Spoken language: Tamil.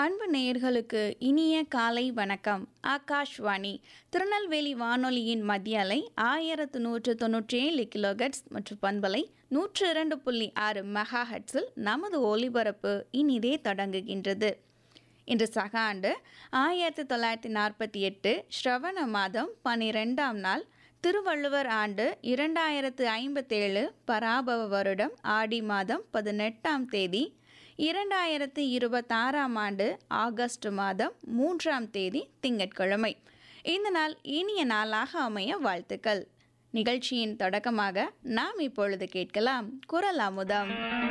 அன்பு நேயர்களுக்கு இனிய காலை வணக்கம் ஆகாஷ்வாணி திருநெல்வேலி வானொலியின் மத்திய அலை ஆயிரத்து நூற்று தொன்னூற்றி ஏழு கிலோகட்ஸ் மற்றும் பண்பலை நூற்று இரண்டு புள்ளி ஆறு மெகா ஹட்ஸில் நமது ஒலிபரப்பு இனிதே தொடங்குகின்றது இன்று சக ஆண்டு ஆயிரத்தி தொள்ளாயிரத்தி நாற்பத்தி எட்டு ஸ்ரவண மாதம் பனிரெண்டாம் நாள் திருவள்ளுவர் ஆண்டு இரண்டாயிரத்து ஐம்பத்தேழு பராபவ வருடம் ஆடி மாதம் பதினெட்டாம் தேதி இரண்டாயிரத்து இருபத்தாறாம் ஆண்டு ஆகஸ்ட் மாதம் மூன்றாம் தேதி திங்கட்கிழமை இந்த நாள் இனிய நாளாக அமைய வாழ்த்துக்கள் நிகழ்ச்சியின் தொடக்கமாக நாம் இப்பொழுது கேட்கலாம் குரல் அமுதம்